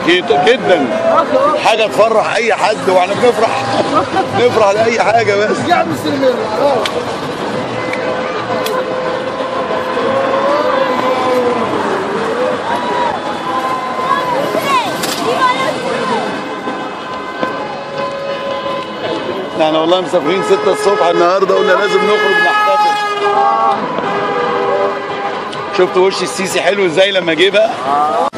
جدا جدا حاجه تفرح اي حد واحنا بنفرح نفرح لاي حاجه بس قاعد مستلمين احنا والله مسافرين 6 الصبح النهارده قلنا لازم نخرج نحتفل شفت وش السيسي حلو ازاي لما جه بقى